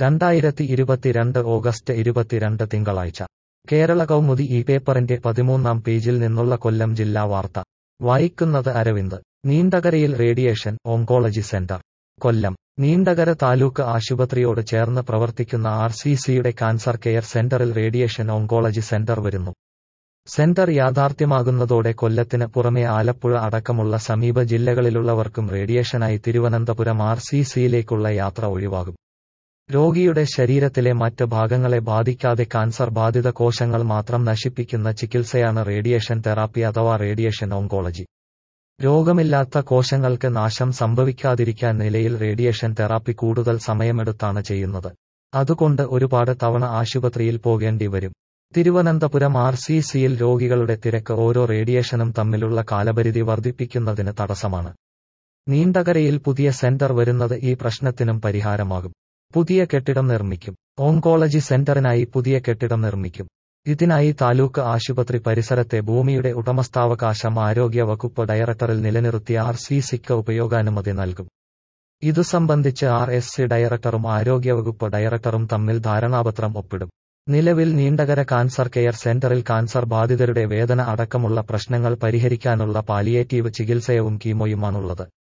രണ്ടായിരത്തി ഇരുപത്തിരണ്ട് ഓഗസ്റ്റ് ഇരുപത്തിരണ്ട് തിങ്കളാഴ്ച കേരള കൗമുദി ഈ പേപ്പറിന്റെ പതിമൂന്നാം പേജിൽ നിന്നുള്ള കൊല്ലം ജില്ലാ വാർത്ത വായിക്കുന്നത് അരവിന്ദ് നീണ്ടകരയിൽ radiation oncology centre Kollam Neendakara taluk ആശുപത്രിയോട് ചേർന്ന് പ്രവർത്തിക്കുന്ന ആർ സി സിയുടെ കാൻസർ കെയർ സെന്ററിൽ റേഡിയേഷൻ ഓങ്കോളജി സെന്റർ വരുന്നു സെന്റർ യാഥാർത്ഥ്യമാകുന്നതോടെ കൊല്ലത്തിന് പുറമെ ആലപ്പുഴ അടക്കമുള്ള സമീപ ജില്ലകളിലുള്ളവർക്കും റേഡിയേഷനായി തിരുവനന്തപുരം ആർ സി സിയിലേക്കുള്ള യാത്ര ഒഴിവാകും രോഗിയുടെ ശരീരത്തിലെ മറ്റ് ഭാഗങ്ങളെ ബാധിക്കാതെ കാൻസർ ബാധിത കോശങ്ങൾ മാത്രം നശിപ്പിക്കുന്ന ചികിത്സയാണ് റേഡിയേഷൻ തെറാപ്പി അഥവാ റേഡിയേഷൻ ഓങ്കോളജി രോഗമില്ലാത്ത കോശങ്ങൾക്ക് നാശം സംഭവിക്കാതിരിക്കാൻ നിലയിൽ റേഡിയേഷൻ തെറാപ്പി കൂടുതൽ സമയമെടുത്താണ് ചെയ്യുന്നത് അതുകൊണ്ട് ഒരുപാട് തവണ ആശുപത്രിയിൽ പോകേണ്ടി വരും തിരുവനന്തപുരം ആർ സി സിയിൽ രോഗികളുടെ തിരക്ക് ഓരോ റേഡിയേഷനും തമ്മിലുള്ള കാലപരിധി വർദ്ധിപ്പിക്കുന്നതിന് തടസ്സമാണ് നീണ്ടകരയിൽ പുതിയ സെന്റർ വരുന്നത് ഈ പ്രശ്നത്തിനും പരിഹാരമാകും പുതിയ കെട്ടിടം നിർമ്മിക്കും ഓങ്കോളജി സെന്ററിനായി പുതിയ കെട്ടിടം നിർമ്മിക്കും ഇതിനായി താലൂക്ക് ആശുപത്രി പരിസരത്തെ ഭൂമിയുടെ ഉടമസ്ഥാവകാശം ആരോഗ്യ വകുപ്പ് ഡയറക്ടറിൽ നിലനിർത്തി ആർ സി സിക്ക് ഉപയോഗാനുമതി നൽകും ഇതു സംബന്ധിച്ച് ആർ എസ് സി ഡയറക്ടറും ആരോഗ്യവകുപ്പ് ഡയറക്ടറും തമ്മിൽ ധാരണാപത്രം ഒപ്പിടും നിലവിൽ നീണ്ടകര കാൻസർ കെയർ സെന്ററിൽ കാൻസർ ബാധിതരുടെ വേദന അടക്കമുള്ള പ്രശ്നങ്ങൾ പരിഹരിക്കാനുള്ള പാലിയേറ്റീവ് ചികിത്സയവും കീമോയുമാണുള്ളത്